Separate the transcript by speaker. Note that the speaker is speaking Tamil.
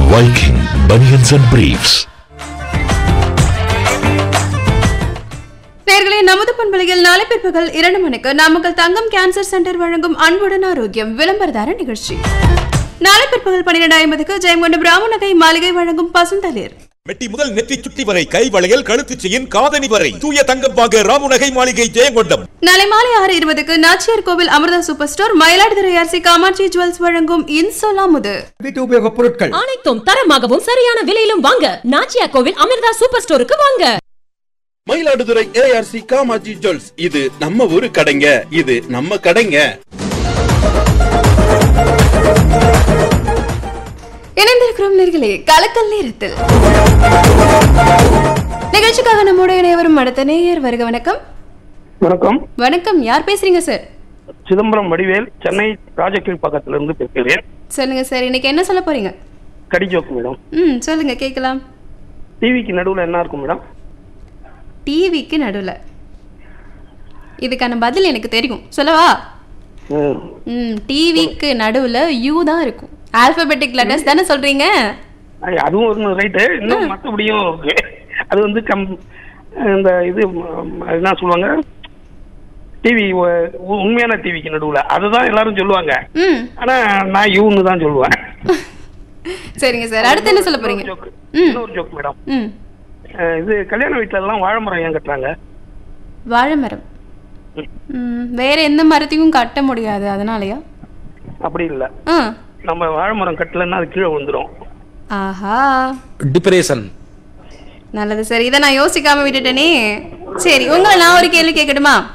Speaker 1: Viking Bunions and Briefs.
Speaker 2: நேர்களே நமது பண்பலையில் நாளை பிற்பகல் இரண்டு மணிக்கு நாமக்கல் தங்கம் கேன்சர் சென்டர் வழங்கும் அன்புடன் ஆரோக்கியம் விளம்பரதார நிகழ்ச்சி நாளை பிற்பகல் பன்னிரண்டு ஐம்பதுக்கு ஜெயங்கொண்ட பிராமணகை மாளிகை வழங்கும் பசுந்தளிர்
Speaker 3: மெட்டி முதல் நெற்றி சுட்டி வரை கை வளையல் கழுத்து செயின் காதணி வரை தூய தங்கம் வாங்க ராமுநகை மாளிகை ஜெயங்கொண்டம்
Speaker 2: நாளை மாலை ஆறு இருபதுக்கு நாச்சியார் கோவில் அமிர்தா சூப்பர் ஸ்டோர் மயிலாடுதுறை அரிசி காமாட்சி ஜுவல்ஸ் வழங்கும் இன்சொல்லாமுது
Speaker 4: வீட்டு உபயோகப் பொருட்கள்
Speaker 5: அனைத்தும் தரமாகவும் சரியான விலையிலும் வாங்க நாச்சியா கோவில் அமிர்தா சூப்பர் ஸ்டோருக்கு வாங்க
Speaker 6: மயிலாடுதுறை ஏஆர்சி காமாஜி ஜுவல்ஸ் இது நம்ம ஊரு கடைங்க இது நம்ம கடைங்க
Speaker 2: இணைந்திருக்கிறோம் நேர்களே கலக்கல் நேரத்தில் நிகழ்ச்சிக்காக நம்மோட இணையவரும் அடுத்த நேயர் வருக வணக்கம்
Speaker 7: வணக்கம்
Speaker 2: வணக்கம் யார் பேசுறீங்க சார்
Speaker 7: சிதம்பரம் வடிவேல் சென்னை ராஜகீழ் பக்கத்துல இருந்து பேசுகிறேன்
Speaker 2: சொல்லுங்க சார் இன்னைக்கு என்ன சொல்ல போறீங்க
Speaker 7: கடிஜோக்கு மேடம்
Speaker 2: ம் சொல்லுங்க கேட்கலாம்
Speaker 7: டிவிக்கு நடுவுல என்ன இருக்கும் மேடம்
Speaker 2: டிவிக்கு நடுவில் இதுக்கான பதில் எனக்கு தெரியும் சொல்லவா
Speaker 7: ம்.
Speaker 2: ம் டிவிக்கு நடுவில் யூ தான் இருக்கும் ஆல்பபெட்டிக் லெட்டர்ஸ் தானே சொல்றீங்க
Speaker 7: ஐ, அதுவும் ஒரு ரைட்டு இன்னும் மற்றபடியும் இருக்கு அது வந்து கம் இந்த இது ம், என்ன சொல்லுவாங்க டிவி உண்மையான டிவிக்கு நடுவுல அதுதான் எல்லாரும் சொல்லுவாங்க
Speaker 2: ம்
Speaker 7: ஆனா நான் யூன்னு தான் சொல்லுவேன்
Speaker 2: சரிங்க சார் அடுத்து என்ன சொல்ல போறீங்க
Speaker 7: ஜோக்கு
Speaker 2: ம்.
Speaker 7: இன்னொரு ஜோக் மேடம்
Speaker 2: ம்
Speaker 7: அஹ், இது கல்யாண வீட்டுல எல்லாம் வாழை மரம் ஏன் கட்டுறாங்க
Speaker 2: வாழை மரம் ம் வேற எந்த மரத்தையும் கட்ட முடியாது அதனாலயா
Speaker 7: அப்படி இல்ல
Speaker 2: ஆ
Speaker 7: நம்ம வாழை மரம் கட்டலைன்னா அது கீழே விழுந்துரும்
Speaker 2: ஆஹா
Speaker 4: டிப்ரெஷன்
Speaker 2: நல்லது சார் இதை நான் யோசிக்காம விட்டுட்டேனே சரி உங்களை நான் ஒரு கேள்வி கேட்கட்டுமா